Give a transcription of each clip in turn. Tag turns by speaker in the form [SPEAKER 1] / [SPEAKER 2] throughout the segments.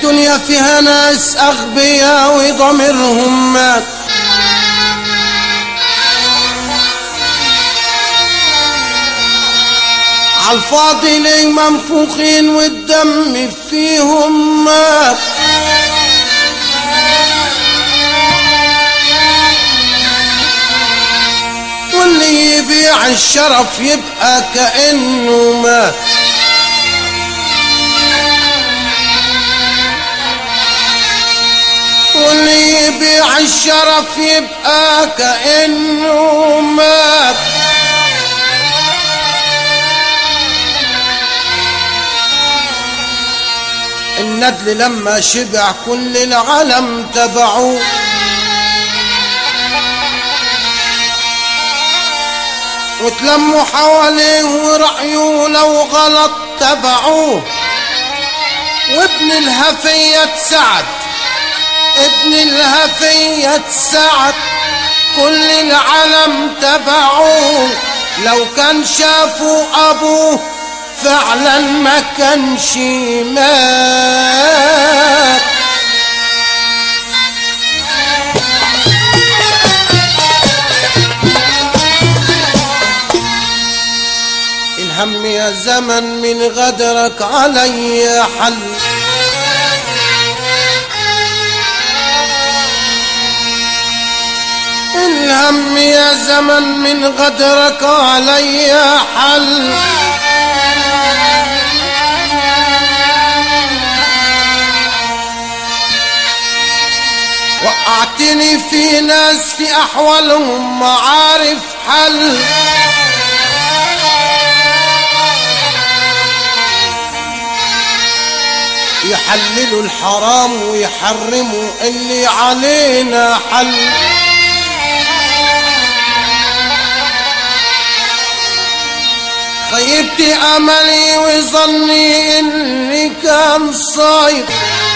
[SPEAKER 1] الدنيا فيها ناس أغبياء وضميرهم مات عالفاضي ليه منفوخين والدم فيهم مات واللي يبيع الشرف يبقى كأنه مات واللي يبيع الشرف يبقى كأنه مات الندل لما شبع كل العالم تبعوه وتلموا حواليه ورأيه لو غلط تبعوه وابن الهفية سعد ابن الهفية سعد كل العالم تبعوه لو كان شافوا أبوه فعلا ما كانش مات الهم يا زمن من غدرك علي حل الهم يا زمن من غدرك علي حل وقعتني في ناس في أحوالهم ما عارف حل يحللوا الحرام ويحرموا اللي علينا حل خيبت املي وظني اني كان صايب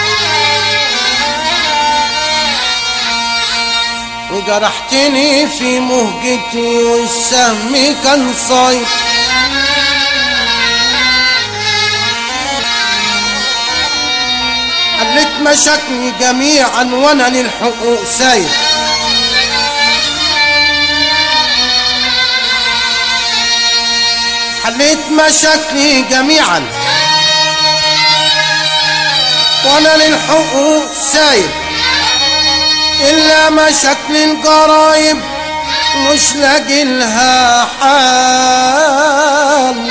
[SPEAKER 1] وجرحتني في مهجتي والسهم كان صايب حلت مشاكلي جميعا وانا للحقوق سايب حليت مشاكلي جميعا وانا للحقوق سايب الا مشاكل الجرايب مش لاقي لها حال